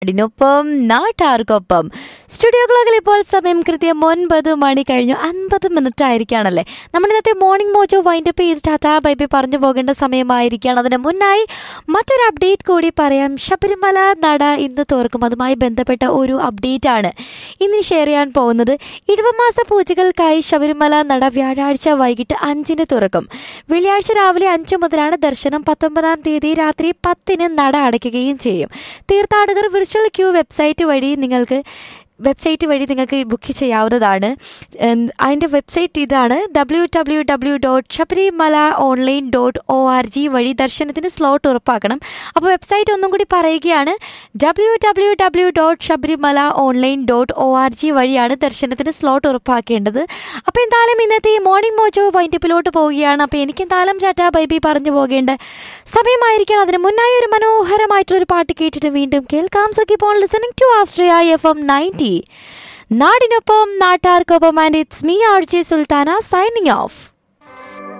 ിനൊപ്പം നാട്ടാർക്കൊപ്പം സ്റ്റുഡിയോ ക്ലോക്കിൽ ഇപ്പോൾ സമയം കൃത്യം ഒൻപത് മണി കഴിഞ്ഞു അൻപത് മിനിറ്റ് ആയിരിക്കുകയാണല്ലേ നമ്മൾ ഇന്നത്തെ മോർണിംഗ് മോജോ വൈൻഡപ്പ് ചെയ്ത് ടാറ്റാ ബൈബി പറഞ്ഞു പോകേണ്ട സമയമായിരിക്കുകയാണ് അതിന് മുന്നായി മറ്റൊരു അപ്ഡേറ്റ് കൂടി പറയാം ശബരിമല നട ഇന്ന് തുറക്കും അതുമായി ബന്ധപ്പെട്ട ഒരു അപ്ഡേറ്റ് ആണ് ഇന്ന് ഷെയർ ചെയ്യാൻ പോകുന്നത് ഇടവമാസ പൂജകൾക്കായി ശബരിമല നട വ്യാഴാഴ്ച വൈകിട്ട് അഞ്ചിന് തുറക്കും വെള്ളിയാഴ്ച രാവിലെ അഞ്ച് മുതലാണ് ദർശനം പത്തൊമ്പതാം തീയതി രാത്രി പത്തിന് നട അടയ്ക്കുകയും ചെയ്യും തീർത്ഥാടകർ വിർച്വൽ ക്യൂ വെബ്സൈറ്റ് വഴി നിങ്ങൾക്ക് വെബ്സൈറ്റ് വഴി നിങ്ങൾക്ക് ബുക്ക് ചെയ്യാവുന്നതാണ് ഉം, അതിൻ്റെ വെബ്സൈറ്റ് ഇതാണ് W W W dot Sabarimala online dot O R G വഴി ദർശനത്തിന് സ്ലോട്ട് ഉറപ്പാക്കണം അപ്പോൾ വെബ്സൈറ്റ് ഒന്നും കൂടി പറയുകയാണ് W W W dot Sabarimala online dot O R G വഴിയാണ് ദർശനത്തിന് സ്ലോട്ട് ഉറപ്പാക്കേണ്ടത് അപ്പോൾ എന്തായാലും ഇന്നത്തെ ഈ മോർണിംഗ് മോജോ വൈൻഡപ്പിലോട്ട് പോവുകയാണ് അപ്പോൾ എനിക്ക് എന്തായാലും ചാറ്റാ ബൈബി പറഞ്ഞു പോകേണ്ട സമയമായിരിക്കണം അതിന് മുന്നായി ഒരു മനോഹരമായിട്ടുള്ളൊരു പാട്ട് കേട്ടിട്ട് വീണ്ടും കേൾക്കാം സോ ഇപ്പോൾ listening to Astria F M ninety നാടിനൊപ്പം നാട്ടാർക്കൊപ്പം and it's me R J Sultana signing of